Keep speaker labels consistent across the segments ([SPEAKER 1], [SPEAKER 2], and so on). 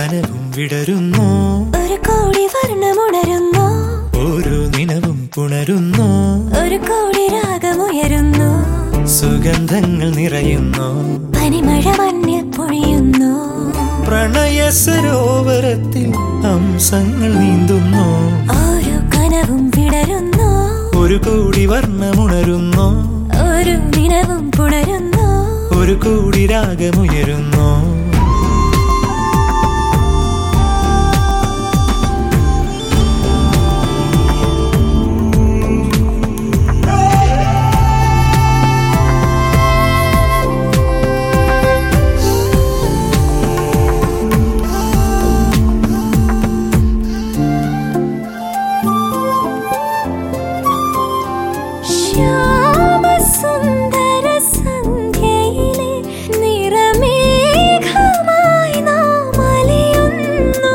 [SPEAKER 1] കനവും വിടരുന്നു
[SPEAKER 2] ഒരു കോടി വർണ്ണമുണരുന്നു
[SPEAKER 1] ഓരോ നിനവും പുണരുന്നു
[SPEAKER 2] ഒരു കോടി രാഗമുയരുന്നു
[SPEAKER 1] സുഗന്ധങ്ങൾ നിറയുന്നു
[SPEAKER 2] പനിമഴ മഞ്ഞിൽ പൊഴിയുന്നു
[SPEAKER 1] പ്രണയ സരോവരത്തിൽ ഹംസങ്ങൾ നീന്തുന്നു
[SPEAKER 2] ഓരോ കനവും വിടരുന്നു
[SPEAKER 1] ഒരു കോടി വർണ്ണമുണരുന്നു
[SPEAKER 2] ഒരു ദിനവും പുണരുന്നു
[SPEAKER 1] ഒരു കോടി രാഗമുയരുന്നു
[SPEAKER 2] ശ്യാമസുന്ദര സന്ധ്യയിലെ നിറമേഘമായി നാം അലയുന്നു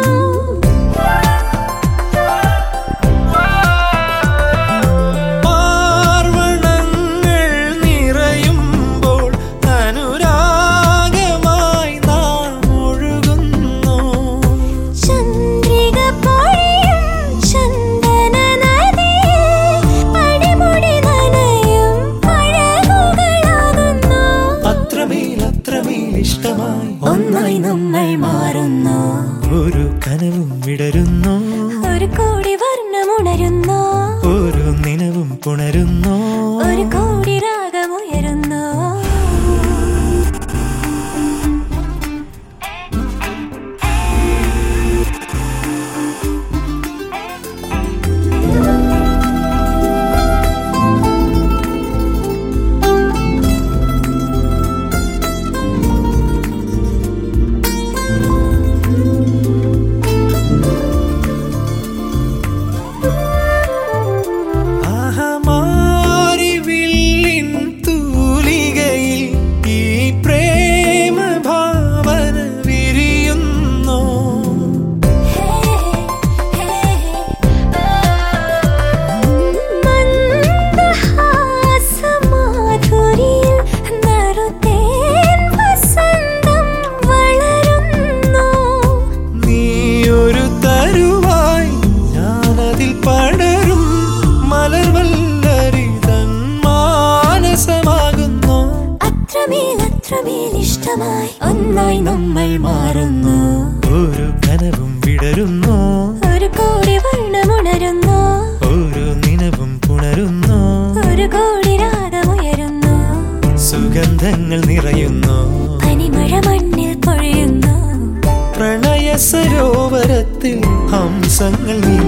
[SPEAKER 1] പാർവണങ്ങൾ നിറയുമ്പോൾ അനുരാഗമായി നാം ഒഴുകുന്നു
[SPEAKER 2] ചന്ദ്രിക പൊഴിയും ചന്ദന നദിയിൽ പടിമുടി നനയും അഴകുകളാകുന്നു
[SPEAKER 1] അത്രമേൽ അത്രമേൽ ഇഷ്ടമായി
[SPEAKER 2] ഒന്നായി നമ്മൾ മാറുന്നു
[SPEAKER 1] ഒരു കനവും വിടരുന്നു
[SPEAKER 2] ഒരു കോടി വർണ്ണമുണരുന്നു
[SPEAKER 1] ഓരോ നിനവും പുണരുന്നു
[SPEAKER 2] ഒരു കോടി രാഗമുയരുന്നു
[SPEAKER 1] ആഹമാരിവില്ലിൻ തൂലികയിൽ ഈ പ്രേമ ഭാവന വിരിയുന്നു
[SPEAKER 2] മന്ദഹാസമാധുരിയിൽ നറുതേൻ വസന്തം വളരുന്നു
[SPEAKER 1] നീയൊരു തരുവായി ഞാനതിൽ പടരും മലർവല്ലരിതൻ മാനസമാകുന്നു
[SPEAKER 2] അത്രമേൽ അത്രമേൽ ഇഷ്ടമായി ഒന്നായി നമ്മൾ മാറുന്നു
[SPEAKER 1] ഒരു കനവും വിടരുന്നു
[SPEAKER 2] ഒരു കോടി വർണ്ണമുണരുന്നു
[SPEAKER 1] ഓരോ നിനവും പുണരുന്നു
[SPEAKER 2] ഒരു കോടി രാഗമുയരുന്നു
[SPEAKER 1] സുഗന്ധങ്ങൾ നിറയുന്നു
[SPEAKER 2] പനിമഴ മണ്ണിൽ പൊഴിയുന്നു
[SPEAKER 1] പ്രണയ സരോവരത്തിൽ ഹംസങ്ങൾ നീന്തുന്നു